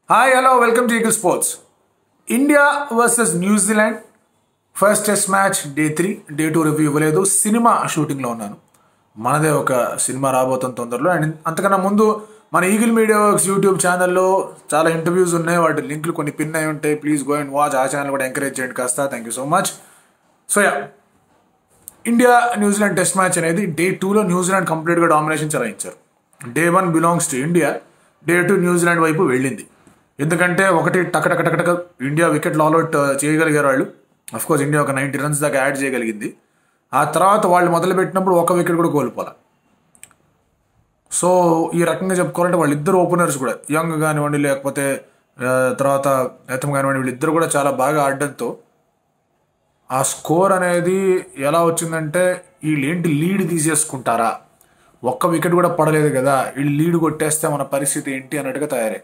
Hi hello welcome to Eagle Sports India versus New Zealand first test match day three day two review ఇవ్వలేదు cinema షూటింగ్లో ఉన్నాను మనదే ఒక cinema రాబోతుంది తొందరలో అండ్ అంతకన్నా ముందు మన ఈగిల్ మీడియా వర్క్స్ యూట్యూబ్ ఛానల్లో చాలా ఇంటర్వ్యూస్ ఉన్నాయి వాటి లింకులు కొన్ని పిన్ అయి ఉంటాయి ప్లీజ్ గో అండ్ వాచ్ ఆ ఛానల్ కూడా ఎంకరేజ్ చేయండి కాస్త thank you so much so yeah India New Zealand test match అనేది డే టూలో న్యూజిలాండ్ కంప్లీట్గా డామినేషన్ చెలాయించారు day one belongs to India day two New Zealand వైపు వెళ్ళింది ఎందుకంటే ఒకటి టక టక టక టక ఇండియా వికెట్లు ఆల్అౌట్ చేయగలిగారు వాళ్ళు కోర్స్ ఇండియా ఒక నైంటీ రన్స్ దాకా యాడ్ చేయగలిగింది ఆ తర్వాత వాళ్ళు మొదలుపెట్టినప్పుడు ఒక వికెట్ కూడా కోల్పోలే సో ఈ రకంగా చెప్పుకోవాలంటే వాళ్ళిద్దరు ఓపెనర్స్ కూడా యంగ్ కానివ్వండి లేకపోతే ఆ, తర్వాత నేతం కానివ్వండి వీళ్ళిద్దరు కూడా చాలా బాగా ఆడడంతో ఆ స్కోర్ అనేది ఎలా వచ్చిందంటే వీళ్ళు ఏంటి లీడ్ తీసేసుకుంటారా ఒక్క వికెట్ కూడా పడలేదు కదా వీళ్ళు లీడ్ కొట్టేస్తే మన పరిస్థితి ఏంటి అన్నట్టుగా తయారై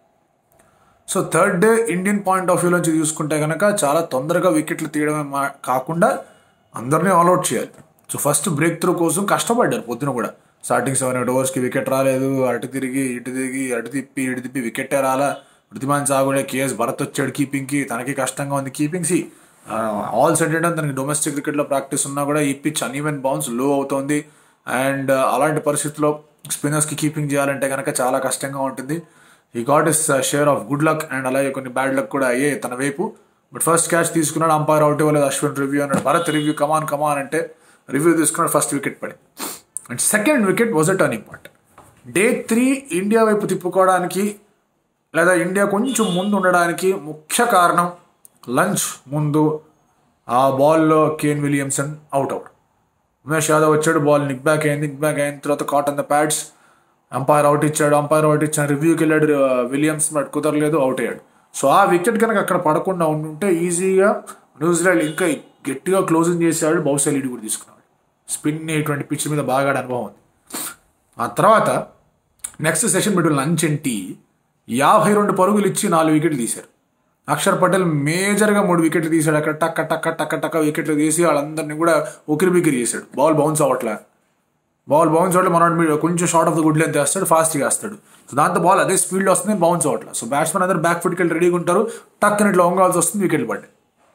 so third day Indian point of view నుంచి చూసుకుంటే కనుక చాలా తొందరగా వికెట్లు తీయడమే మా- కాకుండా అందరినీ ఆల్అౌట్ చేయాలి సో ఫస్ట్ బ్రేక్ త్రూ కోసం కష్టపడ్డారు పొద్దున కూడా స్టార్టింగ్ సెవెన్ ఎయిట్ ఓవర్స్కి వికెట్ రాలేదు అటు తిరిగి ఇటు తిరిగి అటు తిప్పి ఇటు తిప్పి వికెట్టే రాలా వృద్ధిమాన్ సాగుడే కేఎస్ భరత్ వచ్చాడు కీపింగ్కి తనకి కష్టంగా ఉంది కీపింగ్స్ ఆల్ సెట్ తనకి డొమెస్టిక్ క్రికెట్లో ప్రాక్టీస్ ఉన్నా కూడా ఈ పిచ్ అన్ఈవెన్ బౌన్స్ లో అవుతోంది అండ్ అలాంటి పరిస్థితుల్లో స్పిన్నర్స్కి కీపింగ్ చేయాలంటే కనుక చాలా కష్టంగా ఉంటుంది ఈ got his share of good luck and అలాగే కొన్ని బ్యాడ్ లక్ కూడా అయ్యాయి తన వైపు బట్ ఫస్ట్ క్యాచ్ తీసుకున్నాడు అంపైర్ అవుట్ ఇవ్వలేదు అశ్విన్ రివ్యూ అన్నాడు భరత్ రివ్యూ కమాన్ కమాన్ అంటే రివ్యూ తీసుకున్నాడు ఫస్ట్ వికెట్ పడి and second wicket was a turning point day three India వైపు తిప్పుకోవడానికి లేదా ఇండియా కొంచెం ముందు ఉండడానికి ముఖ్య కారణం లంచ్ ముందు ఆ బాల్లో Kane Williamson out out Umesh Yadav వచ్చాడు బాల్ నిక్ బ్యాక్ అయింది నిక్ బ్యాక్ అయిన తర్వాత caught on the pads umpire out ఇచ్చాడు అంపైర్ అవుట్ ఇచ్చాడు రివ్యూకి వెళ్ళాడు ఆ, విలియమ్స్ బట్ కుదరలేదు అవుట్ అయ్యాడు సో ఆ వికెట్ కనుక అక్కడ పడకుండా ఉండుంటే ఈజీగా న్యూజిలాండ్ ఇంకా గట్టిగా క్లోజింగ్ చేసేవాడు బహుశా లీడ్ కూడా తీసుకున్నాడు స్పిన్ ఇటువంటి పిచ్ మీద బాగా ఆడే అనుభవం ఉంది ఆ తర్వాత next session between lunch and tea యాభై రెండు పరుగులు ఇచ్చి నాలుగు వికెట్లు తీశారు అక్షర్ పటేల్ మేజర్గా మూడు వికెట్లు తీశాడు అక్కడ టక్క టక్క టక్క టక్క వికెట్లు తీసి వాళ్ళందరినీ కూడా ఉకిరి బికిరి చేశాడు బాల్ బౌన్స్ అవ్వట్లే బాల్ బౌన్స్ అవ్వట్లే మనోడు మీరు కొంచెం short of the good length వేస్తాడు ఫాస్ట్గా వేస్తాడు సో దాంతో బాల్ అదే స్పీడ్లో వస్తుంది బౌన్స్ అవ్వట్లే సో బ్యాట్స్మెన్ అందరూ బ్యాక్ ఫుట్కి వెళ్ళి రెడీగా ఉంటారు టక్కన ఇట్లా వంగాల్సి వస్తుంది వికెట్లు పడ్డాయి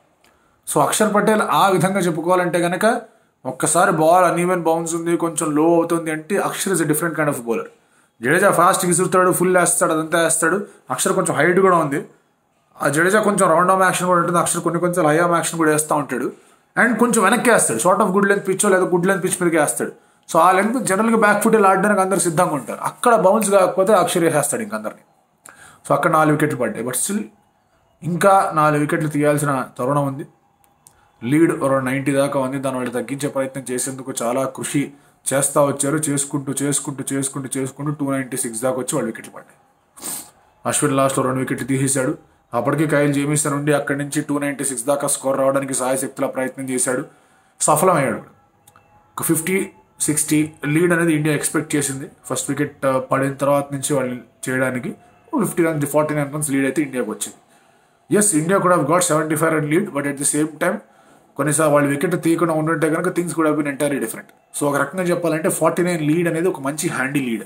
సో అక్షర్ పటేల్ ఆ విధంగా చెప్పుకోవాలంటే కనుక ఒక్కసారి బాల్ అన్ఈవెన్ బౌన్స్ ఉంది కొంచెం లో అవుతుంది అంటే Axar is a different kind of bowler Jadeja fast విసురుతాడు ఫుల్ వేస్తాడు అదంతా వేస్తాడు అక్షర్ కొంచెం హైట్ కూడా ఉంది ఆ జడేజా కొంచెం రౌండ్ ఆమ్ యాక్షన్ కూడా ఉంటుంది అక్షర్ కొన్ని కొంచెం హై ఆమ్ యాక్షన్ కూడా వేస్తూ ఉంటాడు అండ్ కొంచెం వెనక్కి వేస్తాడు షార్ట్ ఆఫ్ గుడ్ లెంత్ పిచ్చో లేదా గుడ్ లెంత్ పిచ్ మీదకి వేస్తాడు సో ఆ లెంత్ జనరల్గా బ్యాక్ ఫుట్ ఆడడానికి అందరు సిద్ధంగా ఉంటారు అక్కడ బౌన్స్ కాకపోతే అక్షర్ వేసేస్తాడు ఇంక అందరినీ సో అక్కడ నాలుగు వికెట్లు పడ్డాయి బట్ స్టిల్ ఇంకా నాలుగు వికెట్లు తీయాల్సిన తరుణం ఉంది లీడ్ అరౌండ్ నైంటీ దాకా ఉంది దాని వాళ్ళు తగ్గించే ప్రయత్నం చేసేందుకు చాలా కృషి చేస్తూ వచ్చారు చేసుకుంటూ చేసుకుంటూ చేసుకుంటూ చేసుకుంటూ టూ నైంటీ సిక్స్ దాకా వచ్చి వాళ్ళు వికెట్లు పడ్డాయి అశ్విన్ లాస్ట్లో రెండు వికెట్లు తీసేశాడు అప్పటికి కైల్ జేమిసన్ నుండి అక్కడి నుంచి టూ నైంటీ సిక్స్ దాకా స్కోర్ రావడానికి సాయశక్తిలా ప్రయత్నం చేశాడు సఫలమయ్యాడు కూడా. ఒక ఫిఫ్టీ సిక్స్టీ లీడ్ అనేది ఇండియా ఎక్స్పెక్ట్ చేసింది ఫస్ట్ వికెట్ ఆ, పడిన తర్వాత నుంచి వాళ్ళు చేయడానికి fifty runs forty nine runs lead అయితే ఇండియాకి వచ్చింది ఎస్ ఇండియా కూడా got seventy five run lead but at the same time కొన్నిసార్లు వాళ్ళు వికెట్ తీయకుండా ఉండుంటే కనుక థింగ్స్ కూడా బిన్ ఎంటైర్లీ డిఫరెంట్ సో ఒక రకంగా చెప్పాలంటే ఫార్టీ నైన్ లీడ్ అనేది ఒక మంచి హ్యాండీ లీడ్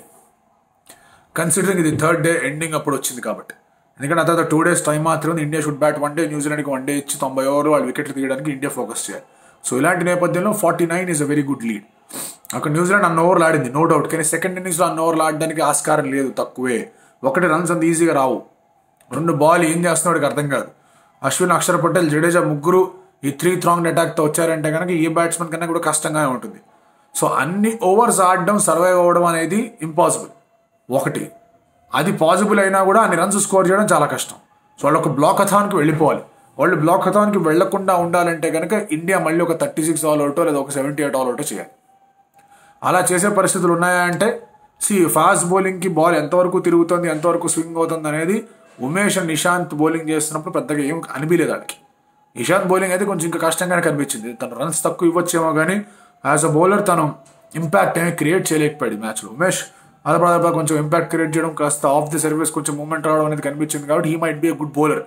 కన్సిడరింగ్ ఇది థర్డ్ డే ఎండింగ్ అప్పుడు వచ్చింది కాబట్టి ఎందుకంటే ఆ తర్వాత టూ డేస్ టైం మాత్రం ఉంది. India should bat one day న్యూజిలాండ్కి వన్ డే ఇచ్చి తొంభై ఓవర్లు వాళ్ళు వికెట్లు తీయడానికి ఇండియా ఫోకస్ చేయాలి సో ఇలాంటి నేపథ్యంలో forty nine is a very good lead అక్కడ న్యూజిలాండ్ అన్న ఓవర్లు ఆడింది నో డౌట్ కానీ సెకండ్ ఇన్నింగ్స్లో అన్న ఓవర్లు ఆడడానికి ఆస్కారం లేదు తక్కువే ఒకటి రన్స్ అంత ఈజీగా రావు రెండు బాల్ ఏం చేస్తున్నాడు అర్థం కాదు అశ్విన్ అక్షర్ పటేల్ జడేజా ముగ్గురు ఈ త్రీ థ్రాంగ్ అటాక్తో వచ్చారంటే కనుక ఏ బ్యాట్స్మెన్ కన్నా కూడా కష్టంగానే ఉంటుంది సో అన్ని ఓవర్స్ ఆడడం సర్వైవ్ అవ్వడం అనేది ఇంపాసిబుల్ ఒకటి అది పాసిబుల్ అయినా కూడా అన్ని రన్స్ స్కోర్ చేయడం చాలా కష్టం సో వాళ్ళు ఒక బ్లాక్ అథాన్కి వెళ్ళిపోవాలి వాళ్ళు బ్లాక్ అథాన్కి వెళ్లకుండా ఉండాలంటే కనుక ఇండియా మళ్ళీ ఒక థర్టీ సిక్స్ ఆల్ అవుటో లేదా ఒక సెవెంటీ ఎయిట్ ఆల్ అవుటో చేయాలి అలా చేసే పరిస్థితులు ఉన్నాయా అంటే సి ఫాస్ట్ బౌలింగ్కి బాల్ ఎంతవరకు తిరుగుతుంది ఎంతవరకు స్వింగ్ అవుతుంది అనేది ఉమేష్ అండ్ నిశాంత్ బౌలింగ్ చేస్తున్నప్పుడు పెద్దగా ఏం అనిపించలేదు వాడికి నిశాంత్ బౌలింగ్ అయితే కొంచెం ఇంకా కష్టంగానే కనిపించింది తను రన్స్ తక్కువ ఇవ్వచ్చేమో కానీ యాజ్ అ బౌలర్ తను ఇంపాక్ట్ ఏమీ క్రియేట్ చేయలేకపోయాడు మ్యాచ్లో ఉమేష్ అదపడదప కొంచెం ఇంపాక్ట్ క్రియేట్ చేయడం కాస్త ఆఫ్ ది సర్వీస్ కొంచెం మూమెంట్ రావడం అనేది కనిపించింది కాబట్టి he might be a good bowler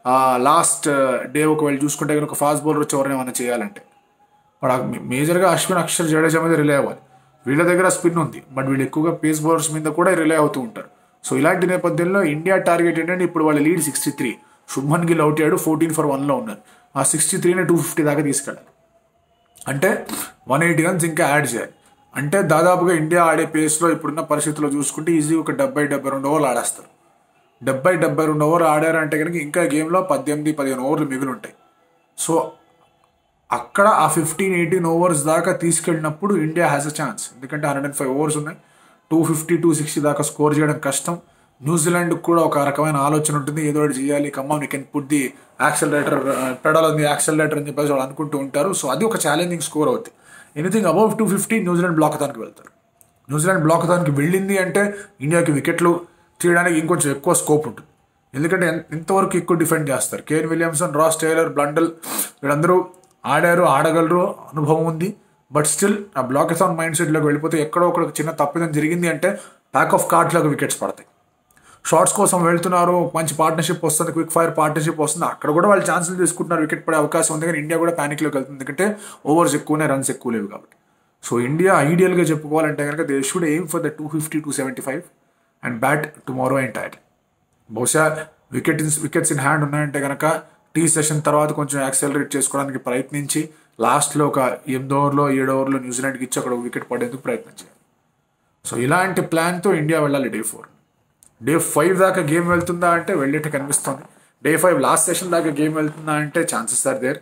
last day ఒకవేళ చూసుకుంటే కనుక ఫాస్ట్ బౌలర్ వచ్చి ఎవరైనా ఏమైనా చేయాలంటే వాడు ఆ మేజర్గా అశ్విన్ అక్షర్ జడేజా మీద రిలే అవ్వాలి వీళ్ళ దగ్గర స్పిన్ ఉంది బట్ వీళ్ళు ఎక్కువగా పేస్ బౌలర్స్ మీద కూడా రిలే అవుతూ ఉంటారు సో ఇలాంటి నేపథ్యంలో ఇండియా టార్గెట్ ఏంటంటే ఇప్పుడు వాళ్ళ lead sixty three Shubman Gill out అయ్యాడు ఫోర్టీన్ ఫర్ వన్లో ఉన్నారు ఆ సిక్స్టీ త్రీని టూ ఫిఫ్టీ దాకా తీసుకెళ్ళాలి అంటే వన్ ఎయిటీ రన్స్ ఇంకా యాడ్ చేయాలి అంటే దాదాపుగా ఇండియా ఆడే పేస్లో ఇప్పుడున్న పరిస్థితుల్లో చూసుకుంటే ఈజీ ఒక డెబ్బై డెబ్బై రెండు ఓవర్లు ఆడేస్తారు డెబ్బై డెబ్బై రెండు ఓవర్లు ఆడారంటే కనుక ఇంకా గేమ్లో పద్దెనిమిది పదిహేను ఓవర్లు మిగిలి ఉంటాయి సో అక్కడ ఆ ఫిఫ్టీన్ ఎయిటీన్ ఓవర్స్ దాకా తీసుకెళ్ళినప్పుడు ఇండియా హ్యాస్ అ ఛాన్స్ ఎందుకంటే హండ్రెడ్ అండ్ ఫైవ్ ఓవర్స్ ఉన్నాయి టూ ఫిఫ్టీ టూ సిక్స్టీ దాకా స్కోర్ చేయడం కష్టం న్యూజిలాండ్ కూడా ఒక రకమైన ఆలోచన ఉంటుంది ఏదో ఒకటి చేయాలి Khammam you can put the accelerator pedal ఉంది యాక్సలరేటర్ అని చెప్పేసి వాళ్ళు అనుకుంటూ ఉంటారు సో అది ఒక ఛాలెంజింగ్ స్కోర్ అవుతుంది anything above two fifty New Zealand black దానికి వెళ్తారు న్యూజిలాండ్ బ్లాక్ దానికి వెళ్ళింది అంటే ఇండియాకి వికెట్లు తీయడానికి ఇంకొంచెం ఎక్కువ స్కోప్ ఉంటుంది ఎందుకంటే ఎన్- ఎంతవరకు ఎక్కువ డిఫెండ్ చేస్తారు Kane Williamson Ross Taylor Blundell వీళ్ళందరూ ఆడారు ఆడగలరు అనుభవం ఉంది బట్ స్టిల్ ఆ బ్లాకెథాన్ మైండ్ సెట్లోకి వెళ్ళిపోతే ఎక్కడో ఒక చిన్న తప్పిదం జరిగింది అంటే ప్యాక్ ఆఫ్ కార్డ్స్లోకి వికెట్స్ పడతాయి షార్ట్స్ కోసం వెళ్తున్నారు మంచి పార్ట్నర్షిప్ వస్తుంది క్విక్ ఫైర్ పార్ట్నర్షిప్ వస్తుంది అక్కడ కూడా వాళ్ళు ఛాన్సులు తీసుకుంటున్నారు వికెట్ పడే అవకాశం ఉంది కానీ ఇండియా కూడా ప్యానిక్లోకి వెళ్తుంది ఎందుకంటే ఓవర్స్ ఎక్కువనే రన్స్ ఎక్కువ లేవు కాబట్టి సో ఇండియా ఐడియల్గా చెప్పుకోవాలంటే కనుక they should aim for the two fifty two seventy five and bat tomorrow and tight బహుశా వికెట్ వికెట్స్ ఇన్ హ్యాండ్ ఉన్నాయంటే కనుక టీ సెషన్ తర్వాత కొంచెం యాక్సెలరేట్ చేసుకోవడానికి ప్రయత్నించి లాస్ట్లో ఒక ఎనిమిది ఓవర్లో ఏడు ఓవర్లో న్యూజిలాండ్కి ఇచ్చి అక్కడ వికెట్ పడేందుకు ప్రయత్నం చేయాలి సో ఇలాంటి ప్లాన్తో ఇండియా వెళ్ళాలి డే ఫోర్ డే ఫైవ్ దాకా గేమ్ వెళ్తుందా అంటే వెళ్ళేట్టు కనిపిస్తుంది డే ఫైవ్ లాస్ట్ సెషన్ దాకా గేమ్ వెళ్తుందా అంటే ఛాన్సెస్ ఆర్ దేర్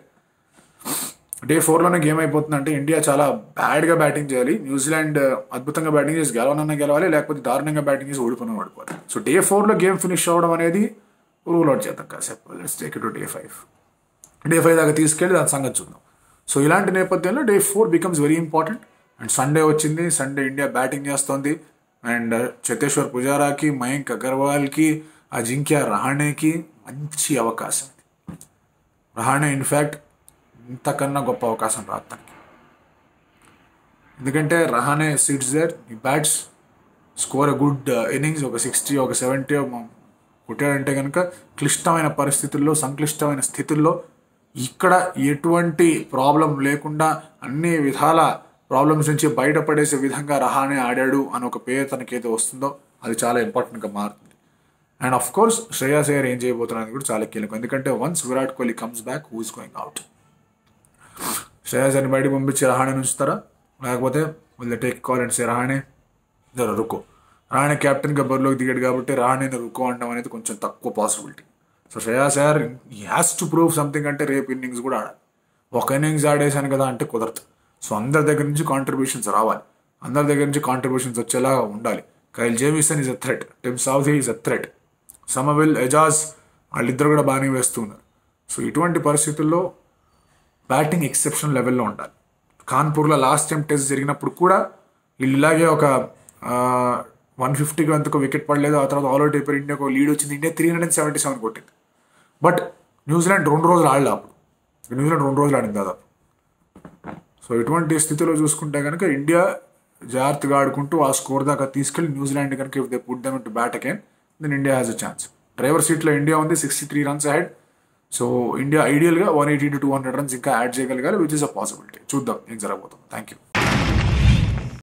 డే ఫోర్లోనే గేమ్ అయిపోతుంది అంటే ఇండియా చాలా బ్యాడ్గా బ్యాటింగ్ చేయాలి న్యూజిలాండ్ అద్భుతంగా బ్యాటింగ్ చేసి గెలవనన్నా గెలవాలి లేకపోతే దారుణంగా బ్యాటింగ్ చేసి ఓడిపోయిన ఓడిపోవాలి సో డే ఫోర్లో గేమ్ ఫినిష్ అవ్వడం అనేది రూల్ అవుట్ చేద్దాం కాసేపు let's take to day five day five దాకా తీసుకెళ్ళి దాని సంగతి చూద్దాం సో ఇలాంటి నేపథ్యంలో day four becomes very important and Sunday వచ్చింది సండే ఇండియా బ్యాటింగ్ చేస్తోంది అండ్ చేతేశ్వర్ పుజారాకి మయాంక్ అగర్వాల్కి అజింక్య రహాణేకి మంచి అవకాశం ఇది రహానే ఇన్ఫ్యాక్ట్ ఇంతకన్నా గొప్ప అవకాశం రాదు తనకి ఎందుకంటే Rahane sits there he bats score a good innings ఒక సిక్స్టీ ఒక సెవెంటీ కొట్టాడంటే కనుక క్లిష్టమైన పరిస్థితుల్లో సంక్లిష్టమైన స్థితుల్లో ఇక్కడ ఎటువంటి ప్రాబ్లం లేకుండా అన్ని విధాల ప్రాబ్లమ్స్ నుంచి బయటపడేసే విధంగా రహానే ఆడాడు అని ఒక పేరు తనకైతే వస్తుందో అది చాలా ఇంపార్టెంట్గా మారుతుంది and of course Shreyas Iyer ఏం చేయబోతున్నది కూడా చాలా కీలకం ఎందుకంటే once Virat Kohli comes back who is going out Shreyas అని బయటకు పంపించి రహానే ఉంచుతారా లేకపోతే వీళ్ళు take call and say Rahane జర రుకో రహానే కెప్టెన్గా బరిలోకి దిగాడు కాబట్టి రహానేని రుకో అనడం అనేది కొంచెం తక్కువ పాసిబిలిటీ సో శ్రేయాస్ అయ్యర్ ఈ హ్యాస్ టు ప్రూవ్ సంథింగ్ అంటే రేపు ఇన్నింగ్స్ కూడా ఆడాలి ఒక ఇన్నింగ్స్ ఆడేసాను కదా అంటే కుదరదు సో అందరి దగ్గర నుంచి కాంట్రిబ్యూషన్స్ రావాలి అందరి దగ్గర నుంచి కాంట్రిబ్యూషన్స్ వచ్చేలా ఉండాలి Kyle Jamieson is a threat Tim Southee is a threat Somerville Ajaz వాళ్ళిద్దరు కూడా బాగానే వేస్తున్నారు సో ఇటువంటి పరిస్థితుల్లో బ్యాటింగ్ ఎక్సెప్షన్ లెవెల్లో ఉండాలి కాన్పూర్లో లాస్ట్ టైం టెస్ట్ జరిగినప్పుడు కూడా వీళ్ళు ఇలాగే ఒక వన్ ఫిఫ్టీకి అంతకు వికెట్ పడలేదు ఆ తర్వాత ఆల్ అవుట్ అయిపోయి ఇండియాకు లీడ్ వచ్చింది India three hundred and seventy seven కొట్టింది బట్ న్యూజిలాండ్ రెండు రోజులు ఆడలే అప్పుడు న్యూజిలాండ్ రెండు రోజులు ఆడింది దాదాపు సో ఇటువంటి స్థితిలో చూసుకుంటే కనుక ఇండియా జాగ్రత్తగా ఆడుకుంటూ ఆ స్కోర్ దాకా తీసుకెళ్ళి న్యూజిలాండ్ కనుక if they put them to bat again then India has a chance driver సీట్లో ఇండియా ఉంది sixty three runs head so India ఐడియల్గా one eighty to two hundred runs ఇంకా యాడ్ చేయగలగాలి విచ్ ఇస్ అ పాసిబిలిటీ చూద్దాం ఏం జరగబోతుంది thank you